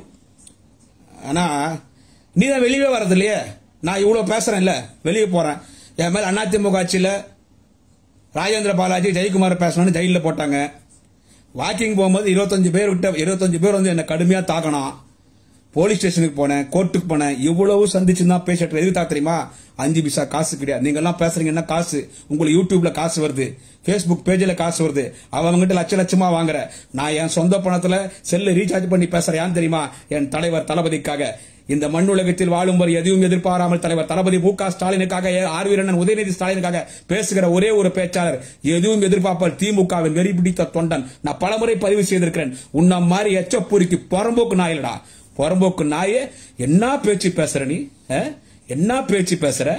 Speaker 1: ஆனா நீ தான் வெளியே வர்றது இல்லையே நான் இவ்வளவு பேசுறேன்ல வெளியே போறேன் என் மேல அதிமுக ஆட்சியில ராஜேந்திர பாலாஜி ஜெயக்குமார் பேசணும்னு ஜெயிலில் போட்டாங்க வாக்கிங் போகும்போது இருபத்தஞ்சு பேர் விட்ட இருபத்தஞ்சு பேர் வந்து என்ன கடுமையா தாக்கணும் போலீஸ் ஸ்டேஷனுக்கு போனேன் கோர்ட்டுக்கு போனேன் இவ்வளவு சந்திச்சு தான் பேசிட்டு எதுக்கு தா தெரியுமா அஞ்சு பைசா காசு கிடையாது நீங்க எல்லாம் பேசுறீங்கன்னா காசு உங்களுக்கு யூடியூப்ல காசு வருது ஃபேஸ்புக் பேஜ்ல காசு வருது அவங்ககிட்ட லட்ச லட்சமா வாங்குற நான் என் சொந்த பணத்துல செல்ல ரீசார்ஜ் பண்ணி பேசுறேன் ஏன் தெரியுமா என் தலைவர் தளபதிக்காக இந்த மண் உலகத்தில் வாழும் வரை எதுவும் எதிர்பாராமல் தலைவர் தளபதி மு க ஸ்டாலினுக்காக ஆர் வீரண்ணன் உதயநிதி ஸ்டாலினுக்காக பேசுகிற ஒரே ஒரு பேச்சாளர் எதுவும் எதிர்பார்ப்பால் திமுகவின் வெறி பிடித்த தொண்டன் நான் பலமுறை பதிவு செய்திருக்கிறேன் உன்ன மாதிரி எச்சப்பூரிக்கு புறம்போக்கு நாயிலடா புறம்போக்கு நாயே என்ன பேச்சு பேசுற நீ அஹ்? என்ன பேச்சு பேசுற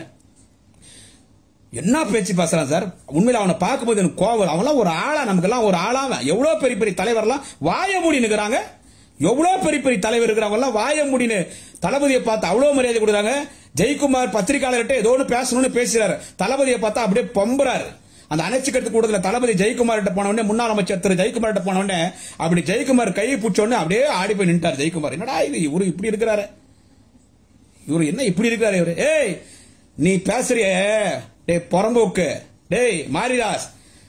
Speaker 1: என்ன பேச்சு பேசுறான் சார் உண்மையில அவனை பார்க்கும்போது எனக்கு கோவம் அவன்லாம் ஒரு ஆளா நமக்கெல்லாம் ஒரு ஆளாவன் எவ்வளவு பெரிய பெரிய தலைவர்லாம் வாய மூடி நிக்கிறாங்க எவ்வளவு பெரிய பெரிய தலைவர் இருக்கிறவங்க எல்லாம் வாய முடின்னு தளபதியை பார்த்து அவ்வளவு மரியாதை கொடுக்குறாங்க ஜெயக்குமார் பத்திரிகையாளர்கிட்ட ஏதோ ஒன்று பேசணும்னு பேசுறாரு தளபதியை பார்த்தா அப்படியே பம்புறாரு அந்த அணைச்சிக்கிறதுக்கு கூடதுல தளபதி ஜெயக்குமார் கிட்ட போன உடனே முன்னாள் அமைச்சர் திரு ஜெயக்குமார் கிட்ட போன உடனே அப்படி ஜெயக்குமார் கையை பிடிச்ச உடனே அப்படியே ஆடி போய் நின்ட்டார் ஜெயக்குமார் என்னடா இது இவரு இப்படி இருக்கிறாரு இவரு என்ன இப்படி இருக்கிறாரு இவரு ஏய் நீ பேசுறிய டேய் புறம்போக்கு டேய் மாரிதாஸ்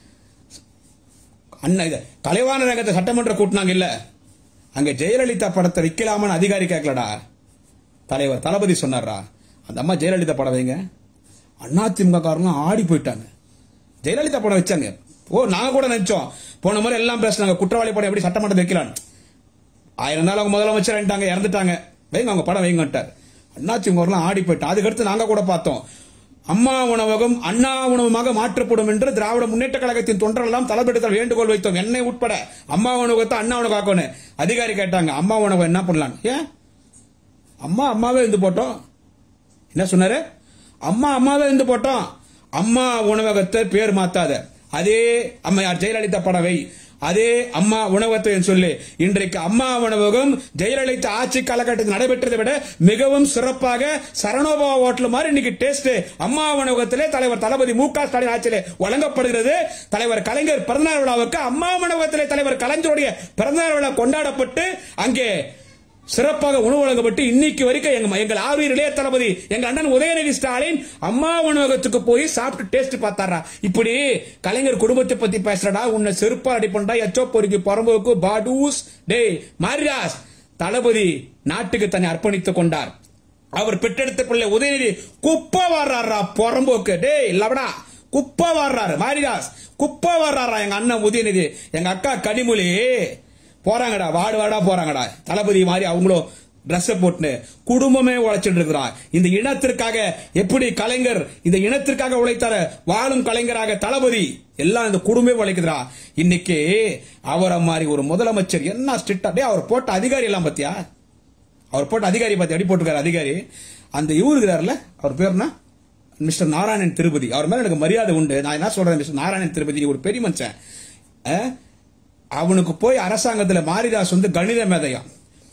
Speaker 1: அண்ணா இது கலைவாணர் ரங்கத்தை சட்டமன்ற கூட்டினாங்க இல்ல அங்க ஜெயலலிதா படத்தை விக்கலாமான்னு அதிகாரி கேட்கலடா தலைவர் தளபதி சொன்னாரா அந்த அம்மா ஜெயலலிதா படம் வைங்க அதிமுக காரங்க ஆடி போயிட்டாங்க ஜெயலலிதா படம் வச்சாங்க ஓ நாங்க கூட நினைச்சோம் போன முறை எல்லாம் பேசினாங்க குற்றவாளி படம் எப்படி சட்டமன்றத்தை வைக்கலான்னு ஆயிரம் நாள் அவங்க முதலமைச்சர் ஆயிட்டாங்க இறந்துட்டாங்க வைங்க அவங்க படம் வைங்கட்டார் அண்ணாச்சிமுகலாம் ஆடி போயிட்டோம் அதுக்கடுத்து நாங்க கூட பார்த்தோம் அம்மா உணவகம் அண்ணா உணவகமாக மாற்றப்படும் என்று திராவிட முன்னேற்ற கழகத்தின் தொண்டர்கள் எல்லாம் தலைப்படுத்தல் வேண்டுகோள் வைத்தோம் என்னை உட்பட அம்மா உணவகத்தை அண்ணா உணவகம் ஆக்கணும் அதிகாரி கேட்டாங்க அம்மா உணவகம் என்ன பண்ணலாம் ஏன் அம்மா அம்மாவே இருந்து போட்டோம் என்ன சொன்னாரு அம்மா அம்மாவே இருந்து போட்டோம் அம்மா உணவகத்தை பேர் மாத்தாத அதே அம்மையார் ஜெயலலிதா படவை அதே அம்மா உணவகத்தை சொல்லி இன்றைக்கு அம்மா உணவகம் ஜெயலலிதா ஆட்சி காலகட்டத்தில் நடைபெற்றதை விட மிகவும் சிறப்பாக சரணோபா ஹோட்டல் மாதிரி இன்னைக்கு டேஸ்ட் அம்மா உணவகத்திலே தலைவர் தளபதி மு க ஸ்டாலின் ஆட்சியிலே வழங்கப்படுகிறது தலைவர் கலைஞர் பிறந்தநாள் விழாவுக்கு அம்மா உணவகத்திலே தலைவர் கலைஞருடைய பிறந்தநாள் விழா கொண்டாடப்பட்டு அங்கே சிறப்பாக உணவு வழங்கப்பட்டு இன்னைக்கு வரைக்கும் எங்க எங்கள் ஆர்வீர் இளைய தளபதி எங்க அண்ணன் உதயநிதி ஸ்டாலின் அம்மா உணவகத்துக்கு போய் சாப்பிட்டு டேஸ்ட் பார்த்தாரா இப்படி கலைஞர் குடும்பத்தை பத்தி பேசுறடா உன்னை செருப்பா அடி பண்றா எச்சோ பொறுக்கி பரம்போக்கு பாடூஸ் டேய் மாரிராஸ் தளபதி நாட்டுக்கு தன்னை அர்ப்பணித்துக் கொண்டார் அவர் பெற்றெடுத்த பிள்ளை உதயநிதி குப்பை வாடுறாரா புறம்போக்கு டேய் லவடா குப்பை வாடுறாரு மாரிதாஸ் குப்பை வாடுறாரா எங்க அண்ணன் உதயநிதி எங்க அக்கா கனிமொழி போறாங்கடா வாடு வாடா போறாங்கடா தளபதி மாதிரி அவங்களும் ட்ரெஸ் போட்டுன்னு குடும்பமே உழைச்சிட்டு இருக்கிறான் இந்த இனத்திற்காக எப்படி கலைஞர் இந்த இனத்திற்காக உழைத்தார வாழும் கலைஞராக தளபதி எல்லாம் இந்த குடும்பமே உழைக்குதுடா இன்னைக்கு அவரை மாதிரி ஒரு முதலமைச்சர் என்ன ஸ்ட்ரிக்டா டேய் அவர் போட்ட அதிகாரி எல்லாம் பத்தியா அவர் போட்ட அதிகாரி பார்த்து எப்படி போட்டிருக்காரு அதிகாரி அந்த இவரு இருக்கிறாருல அவர் பேர் என்ன மிஸ்டர் நாராயணன் திருப்பதி அவர் மேல எனக்கு மரியாதை உண்டு நான் என்ன சொல்றேன் மிஸ்டர் நாராயணன் திருப்பதி நீ ஒரு பெரிய மனுஷன் அஹ்? அவனுக்கு போய் அரசாங்கத்துல மாரிதாஸ் வந்து கணித மேதையா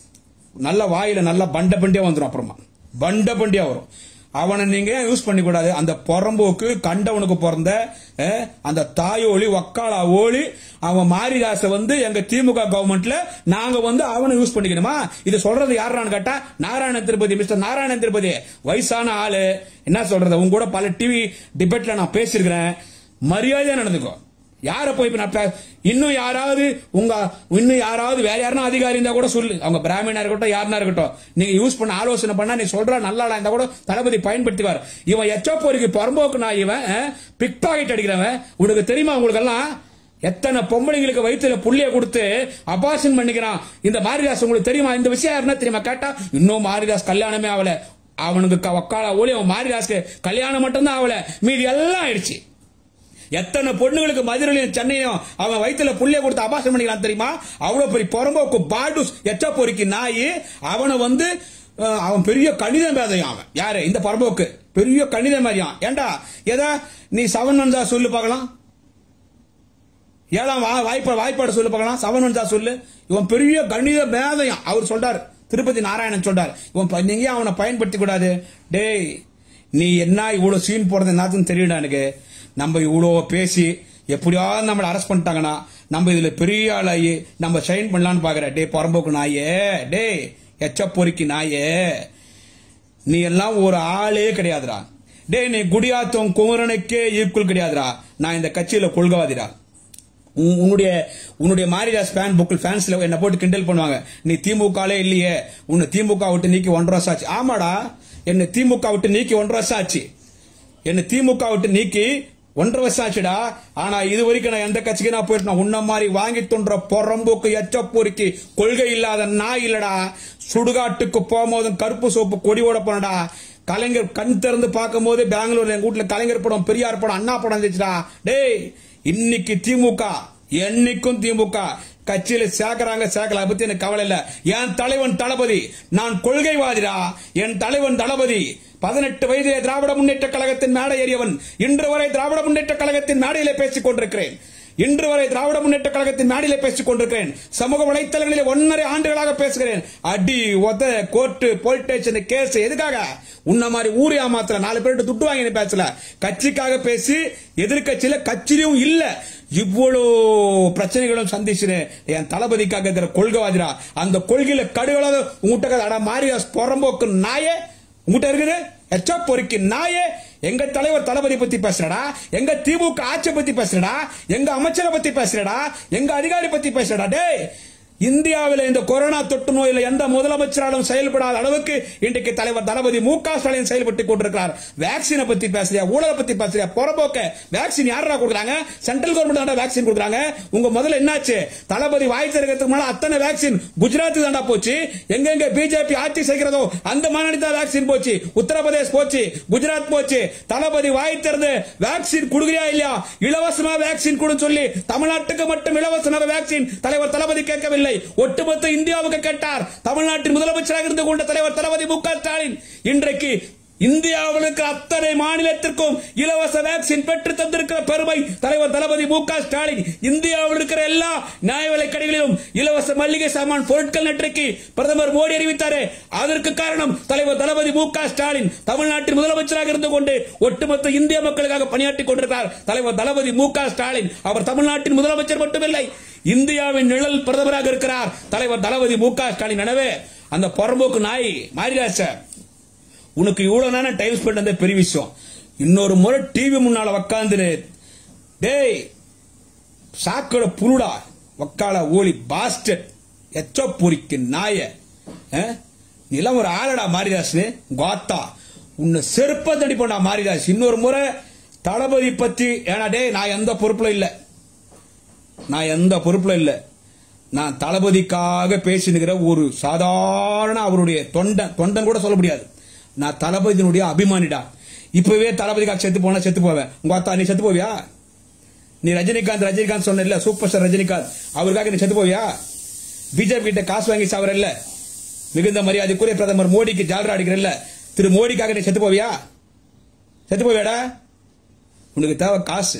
Speaker 1: நல்ல வாயில நல்ல பண்ட பண்டியா வந்துடும் அப்புறமா பண்ட பண்டியா வரும் அவனை நீங்க ஏன் யூஸ் பண்ணி கூடாது அந்த புறம்போக்கு கண்டவனுக்கு பிறந்த அஹ், அந்த தாயோலி ஒக்காளா ஓலி அவன் மாரிதாச வந்து எங்க திமுக கவர்மெண்ட்ல நாங்க வந்து அவனை யூஸ் பண்ணிக்கணுமா இது சொல்றது யாரான்னு கேட்டா நாராயண திருப்பதி மிஸ்டர் நாராயண திருப்பதி வயசான ஆளு என்ன சொல்றது உங்க கூட பல டிவி டிபேட்ல நான் பேசியிருக்கிறேன் மரியாதையா நடந்துக்கோ யார போய் இப்ப நான் பே- இன்னும் யாராவது உங்க இன்னும் யாராவது வேற யாருன்னா அதிகாரி இருந்தா கூட சொல்லு அவங்க பிராமணா இருக்கட்டும் யாருனா இருக்கட்டும் நீங்க யூஸ் பண்ண ஆலோசனை பண்ணா நீ சொல்ற நல்லாடா இருந்தா கூட தளபதி பயன்படுத்திவார் இவன் எச்சோ போருக்கு பரம்போக்கு நான் இவன் பிக் பாக்கெட் அடிக்கிறவன் உனக்கு தெரியுமா உங்களுக்கு எல்லாம் எத்தனை பொம்பளைங்களுக்கு வயிற்றுல புள்ளிய கொடுத்து அபாசன் பண்ணிக்கிறான் இந்த மாரிதாஸ் உங்களுக்கு தெரியுமா இந்த விஷயம் யாருன்னா தெரியுமா கேட்டா இன்னும் மாரிதாஸ் கல்யாணமே ஆகல அவனுக்கு க- வக்காலா ஓலி அவன் மாரிதாஸ்க்கு கல்யாணம் மட்டும்தான் ஆகல மீதி எல்லாம் ஆயிடுச்சு எத்தனை பொண்ணுங்களுக்கு மதுரையிலும் சென்னையும் அவன் வயித்துல புள்ளைய கொடுத்து அபாசம் பண்ணிக்கிறான் தெரியுமா அவ்வளவு பெரிய புறம்போக்கு பாடுஸ் எச்ச பொறுக்கி நாய் அவனை வந்து அஹ், அவன் பெரிய கணித மேதையான் அவன் யாரு இந்த புறம்போக்கு பெரிய கணித மேதையான் ஏண்டா ஏதா நீ செவன் வந்தா சொல்லு பார்க்கலாம் ஏழாம் வா- வாய்ப்பாடு வாய்ப்பாடு சொல்லு பார்க்கலாம் செவன் வந்தா சொல்லு இவன் பெரிய கணித மேதையான் அவர் சொல்றார் திருப்பதி நாராயணன் சொல்றார் இவன் ப- நீங்க ஏன் அவனை பயன்படுத்தி கூடாது டேய் நீ என்ன இவ்வளவு சீன் போறது என்னதுன்னு தெரியல எனக்கு நம்ம இவ்வளோ பேசி எப்படியாவது நம்மளை அரெஸ்ட் பண்ணிட்டாங்கன்னா நம்ம இதுல பெரிய ஆளாகி நம்ம ஷைன் பண்ணலாம்னு பாக்குற டேய் புறம்போக்கு நாயே டேய் எச்ச பொறுக்கி நாயே நீ எல்லாம் ஒரு ஆளே கிடையாதுடா டேய் நீ குடியாத்தம் குமரனுக்கே ஈக்குவல் கிடையாதுடா நான் இந்த கட்சியில கொள்கவாதிடா உன்- உன்னுடைய உன்னுடைய மாரிதாஸ் ஃபேன் புக்கில் ஃபேன்ஸ்ல என்ன போட்டு கிண்டல் பண்ணுவாங்க நீ திமுகலே இல்லையே உன்னை திமுக விட்டு நீக்கி ஒன்றரை வருஷம் ஆச்சு ஆமாடா என்னை திமுக விட்டு நீக்கி ஒன்றரை வருஷம் ஆச்சு என்ன திமுக விட்டு நீக்கி ஒன்றரை வருஷம் ஆச்சுடா ஆனா இது வரைக்கும் நான் எந்த கட்சிக்கு நான் போயிட்டு நான் உன்ன மாதிரி வாங்கி தோன்ற பொறம்போக்கு எச்ச பொறுக்கி கொள்கை இல்லாத நாய் இல்லடா சுடுகாட்டுக்கு போகும்போதும் கருப்பு சோப்பு கொடியோட போனடா கலைஞர் கண் திறந்து பார்க்கும் போது பெங்களூர்ல எங்க வீட்டுல கலைஞர் படம் பெரியார் படம் அண்ணா படம் இருந்துச்சுடா டேய் இன்னைக்கு திமுக என்னைக்கும் திமுக கட்சியில சேர்க்கறாங்க சேர்க்கல அதை பத்தி எனக்கு கவலை இல்ல என் தலைவன் தளபதி நான் கொள்கைவாதிடா என் தலைவன் தளபதி பதினெட்டு வயதிலே திராவிட முன்னேற்ற கழகத்தின் மேடை ஏறியவன் இன்று வரை திராவிட முன்னேற்ற கழகத்தின் மேடையிலே பேசிக் கொண்டிருக்கிறேன் இன்று வரை திராவிட முன்னேற்ற கழகத்தின் மேடையிலே பேசிக் கொண்டிருக்கிறேன் சமூக வலைத்தளங்களிலே ஒன்னரை ஆண்டுகளாக பேசுகிறேன் அடி உத கோர்ட்டு போலீஸ் ஸ்டேஷன் கேஸ் எதுக்காக உன்ன மாதிரி ஊர் ஏமாத்தல நாலு பேர்கிட்ட துட்டு வாங்கி பேசல கட்சிக்காக பேசி எதிர்க்கட்சியில கட்சியிலும் இல்ல இவ்வளவு பிரச்சனைகளும் சந்திச்சுன்னு என் தளபதிக்காக இருக்கிற கொள்கைவாதிரா அந்த கொள்கையில கடுகளாக உங்ககிட்ட அட மாரியாஸ் புறம்போக்கு நாயே உங்ககிட்ட இருக்குது எச்சா பொறுக்கி நாயே எங்க தலைவர் தளபதி பத்தி பேசுறடா எங்க திமுக ஆட்சி பத்தி பேசுறடா எங்க அமைச்சரை பத்தி பேசுறடா எங்க அதிகாரி பத்தி பேசுறடா டேய் இந்தியாவில் இந்த கொரோனா தொற்று நோயில எந்த முதலமைச்சராலும் செயல்படாத அளவுக்கு இன்றைக்கு தலைவர் தளபதி மு க ஸ்டாலின் செயல்பட்டு கொண்டிருக்கிறார் வேக்சினை பத்தி பேசுறியா ஊழலை பத்தி பேசுறியா புறம்போக்க வேக்சின் யாரா கொடுக்குறாங்க சென்ட்ரல் கவர்மெண்ட் தாண்டா வேக்சின் கொடுக்குறாங்க உங்க முதல்ல என்னாச்சு தளபதி வாய் திறக்கிறதுக்கு முன்னால அத்தனை வேக்சின் குஜராத் தாண்டா போச்சு எங்கெங்க பிஜேபி ஆட்சி செய்கிறதோ அந்த மாநில தான் வேக்சின் போச்சு உத்தரப்பிரதேஷ் போச்சு குஜராத் போச்சு தளபதி வாய் திறந்து வேக்சின் கொடுக்குறியா இல்லையா இலவசமா வேக்சின் கொடு சொல்லி தமிழ்நாட்டுக்கு மட்டும் இலவசமாக வேக்சின் தலைவர் தளபதி கேட்கவில்லை ஒட்டுமொத்த இந்தியாவுக்கு கேட்டார் தமிழ்நாட்டின் முதலமைச்சராக இருந்து கொண்ட தலைவர் தளபதி மு க ஸ்டாலின் இன்றைக்கு இந்தியாவில் இருக்கிற அத்தனை மாநிலத்திற்கும் இலவச வேக்சின் பெற்று தந்திருக்கிற பெருமை தலைவர் தளபதி மு க ஸ்டாலின் இந்தியாவில் இருக்கிற எல்லா நியாய விலைக் கடைகளிலும் இலவச மல்லிகை சாமான் பொருட்கள் நேற்றைக்கு பிரதமர் மோடி அறிவித்தாரே அதற்கு காரணம் தலைவர் தளபதி மு க ஸ்டாலின் தமிழ்நாட்டின் முதலமைச்சராக இருந்து கொண்டு ஒட்டுமொத்த இந்திய மக்களுக்காக பணியாற்றிக் கொண்டிருக்கிறார் தலைவர் தளபதி மு க ஸ்டாலின் அவர் தமிழ்நாட்டின் முதலமைச்சர் மட்டுமில்லை இந்தியாவின் நிழல் பிரதமராக இருக்கிறார் தலைவர் தளபதி மு க ஸ்டாலின் எனவே அந்த புறம்போக்கு நாய் மாறிடாச்ச உனக்கு இவ்வளவு நேரம் டைம் ஸ்பெண்ட் அந்த பெரிய விஷயம் இன்னொரு முறை டிவி முன்னால உக்காந்துரு டேய் சாக்கோட புருடா வக்கால ஓலி பாஸ்டட் எச்சோ பொறிக்கு நாய அஹ்? நீ எல்லாம் ஒரு ஆளடா மாரிதாஸ் கோத்தா உன்னை செருப்ப தடிப்படா மாரிதாஸ் இன்னொரு முறை தளபதி பத்தி ஏன்னா டேய் நான் எந்த பொறுப்புல இல்ல நான் எந்த பொறுப்புல இல்ல நான் தளபதிக்காக பேசினுக்கிற ஒரு சாதாரண அவருடைய தொண்டன் தொண்டன் கூட சொல்ல முடியாது நான் தளபதியினுடைய அபிமானிடா இப்பவே தளபதிக்காக செத்து போனா செத்து போவேன் உங்க அத்தா நீ செத்து போவியா நீ ரஜினிகாந்த் ரஜினிகாந்த் சொன்ன இல்ல சூப்பர் ஸ்டார் ரஜினிகாந்த் அவருக்காக நீ செத்து போவியா பிஜேபி கிட்ட காசு வாங்கி சாவர இல்ல மிகுந்த மரியாதைக்குரிய பிரதமர் மோடிக்கு ஜால்ரா அடிக்கிற இல்ல திரு மோடிக்காக நீ செத்து போவியா செத்து போவியாடா உனக்கு தேவை காசு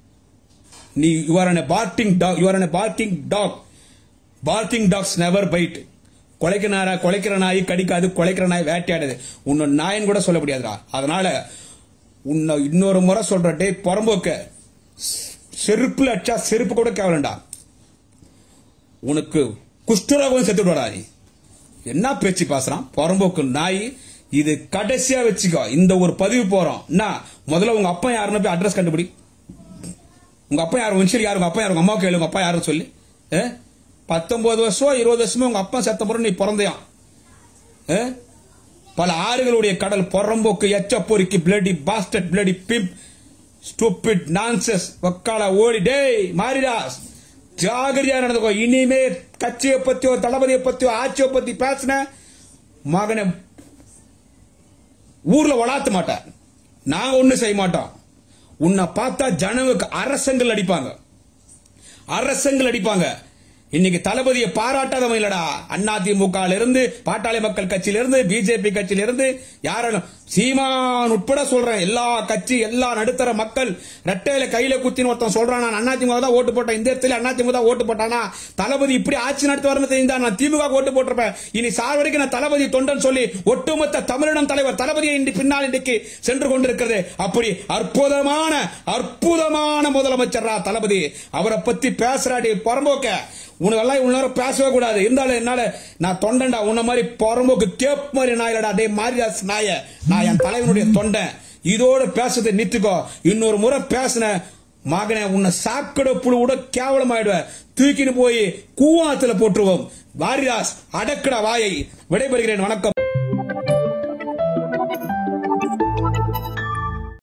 Speaker 1: நீ you are an barking dog you are an barking dog barking dogs never bite கொலைக்கிற நாய் கொலைக்கிற நாய் கடிக்காது கொலைக்கிற நாய் வேட்டையாடுது உன்னை நாயன் கூட சொல்ல முடியாதுடா அதனால உன்னை இன்னொரு முறை சொல்ற டே புறம்போக்க செருப்புல அடிச்சா செருப்பு கூட கேவலண்டா உனக்கு குஷ்டரோகம் செத்து விடுறா நீ என்ன பேச்சு பேசுறான் புறம்போக்கு நாய் இது கடைசியா வச்சுக்கோ இந்த ஒரு பதிவு போறோம் என்ன முதல்ல உங்க அப்பா யாருன்னு போய் அட்ரஸ் கண்டுபிடி உங்க அப்பா யாரு வன்சரி யாரு உங்க அப்பா யாரு உங்க அம்மா கேளு உங்க அப்பா யாருன்னு சொல்லி ஏ? பத்தொன்பது வருஷம் இருபது வருஷமா உங்க அப்பா செத்த பிறகு நீ பிறந்தையான் ஏ? பல ஆறுகளுடைய கடல் புறம்போக்கு எச்ச பொறுக்கி bloody bastard bloody pimp stupid nonsense வக்கால ஓடி டேய் மாரிதாஸ் ஜாகிரதையா நடந்துக்கோ இனிமே கட்சியை பத்தியோ தளபதியை பத்தியோ ஆட்சியை பத்தி பேசின மகனை ஊர்ல வளாத்த மாட்டார் நாங்க ஒண்ணு செய்ய மாட்டோம் உன்னை பார்த்தா ஜனங்களுக்கு அரசங்கள் அடிப்பாங்க அரசங்கள் அடிப்பாங்க இன்னைக்கு தளபதியை பாராட்டாதவன் இல்லடா அதிமுக இருந்து பாட்டாளி மக்கள் கட்சியில இருந்து பிஜேபி கட்சியில இருந்து யாரும் சீமான் உட்பட சொல்றேன் எல்லா கட்சி எல்லா நடுத்தர மக்கள் ரெட்டையில கையில குத்தின்னு ஒருத்தன் சொல்றான் நான் அதிமுக தான் ஓட்டு போட்டேன் இந்த இடத்துல அதிமுக தான் ஓட்டு போட்டானா தளபதி இப்படி ஆட்சி நடத்துவார்னு தெரிந்தா நான் திமுக க்கு ஓட்டு போட்டிருப்பேன் இனி சார் வரைக்கும் நான் தளபதி தொண்டன் சொல்லி ஒட்டுமொத்த தமிழினம் தலைவர் தளபதியை இன்று பின்னால் இன்றைக்கு சென்று கொண்டிருக்கிறது அப்படி அற்புதமான அற்புதமான முதலமைச்சரா தளபதி அவரை பத்தி பேசுறாடி புறம்போக்க உனக்கெல்லாம் இவ்வளவு நேரம் பேசவே கூடாது இருந்தாலும் என்னால நான் தொண்டன்டா உன்ன மாதிரி புறம்போக்கு கேப் மாதிரி நாயிலடா டே மாரிதாஸ் நாய நான் என் தலைவனுடைய தொண்டன் இதோட பேசுறதை நிறுத்திக்கோ இன்னொரு முறை பேசின மகனே உன்னை சாக்கடை புழு கூட கேவலமாயிடுவேன் தூக்கின்னு போய் கூவாத்துல போட்டுருவோம் வாரிதாஸ் அடக்கடா வாயை விடைபெறுகிறேன் வணக்கம்